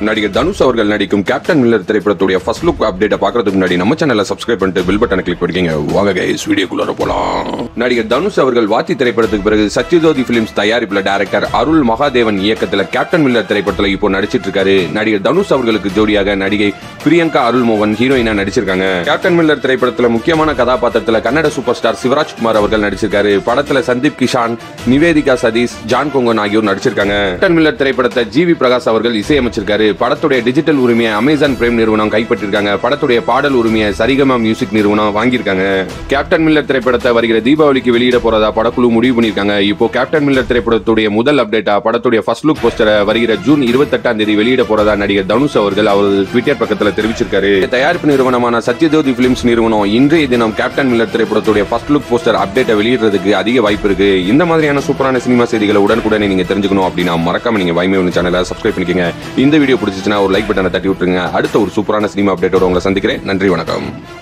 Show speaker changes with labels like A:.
A: நடிகர் தனுஷ் அவர்கள் நடிக்கும் கேப்டன் மில்லர் திரைப்படத்துடைய ஃபர்ஸ்ட் லுக் அப்டேட்டை பார்க்கறதுக்கு முன்னாடி நம்ம சேனலை சப்ஸ்கிரைப் பண்ணிட்டு பெல் பட்டனை கிளிக் பண்ணிக்கங்க வாங்க கைஸ் வீடியோக்குள்ள போலாம் நடிகர் தனுஷ் அவர்கள் வாத்தி திரைப்படத்துக்கு பிறகு சத்யஜோதி பிலிம்ஸ் தயாரிப்புல டைரக்டர் அருள் மகாதேவன் இயக்கத்துல கேப்டன் மில்லர் திரைப்படத்துல இப்போ நடிச்சிட்டு இருக்காரு நடிகர் தனுஷ் அவர்களுக்கு ஜோடியாக நடிகை பிரியங்கா அருள் மோகன் ஹீரோயினா நடிச்சிருக்காங்க கேப்டன் மில்லர் திரைப்படத்துல முக்கியமான கதாபாத்திரத்துல கன்னட சூப்பர் ஸ்டார் சிவராஜ்குமார் அவர்கள் நடிச்சிருக்காரு படத்துல சந்தீப் கிஷான் நிவேதிகா சதீஷ் ஜான் கொங்கன் ஆகியோர் நடிச்சிருக்காங்க கேப்டன் மில்லர் திரைப்படத்தை ஜிவி பிரகாஷ் அவர்கள் இசையமைச்சிருக்காரு படத்துடைய டிஜிட்டல் உரிமையை அமேசான் பிரேம் நிறுவனம் கைப்பற்றிருக்காங்க படத்துடைய பாடல் உரிமையை சரிகமா மியூசிக் நிறுவனம் வாங்கியிருக்காங்க கேப்டன் மில்லர் திரைப்படத்தை வருகிற தீபாவளிக்கு வெளியிட போறதா படக்குழு முடிவு பண்ணிருக்காங்க இப்போ கேப்டன் மில்லர் திரைப்படத்துடைய முதல் அப்டேட்டா படத்துடைய ஃபர்ஸ்ட் லுக் போஸ்டரை வருகிற ஜூன் இருபத்தெட்டாம் தேதி வெளியிட போறதா நடிகர் தனுஷ் அவர்கள் அவரது ட்விட்டர் பக்கத்துல தெரிவிச்சிருக்காரு தயாரிப்பு நிறுவனமான சத்யஜோதி பிலிம்ஸ் நிறுவனம் இன்றைய தினம் கேப்டன் மில்லர் திரைப்படத்துடைய ஃபர்ஸ்ட் லுக் போஸ்டர் அப்டேட்டை வெளியிடுறதுக்கு அதிக வாய்ப்பு இருக்கு இந்த மாதிரியான சூப்பரான சினிமா செய்திகளை உடனுக்குடனே நீங்க தெரிஞ்சுக்கணும் அப்படின்னா மறக்காம நீங்க வைமே சேனலை சப்ஸ்கிரைப் பண்ணிக்கங்க இந்த வீடியோ பிடிச்சிச்சுன்னா ஒரு லைக் பட்டனை தட்டி விட்டுருங்க அடுத்த ஒரு சூப்பரான சினிமா அப்டேட்டோட உங்களை சந்திக்கிறேன் நன்றி வணக்கம்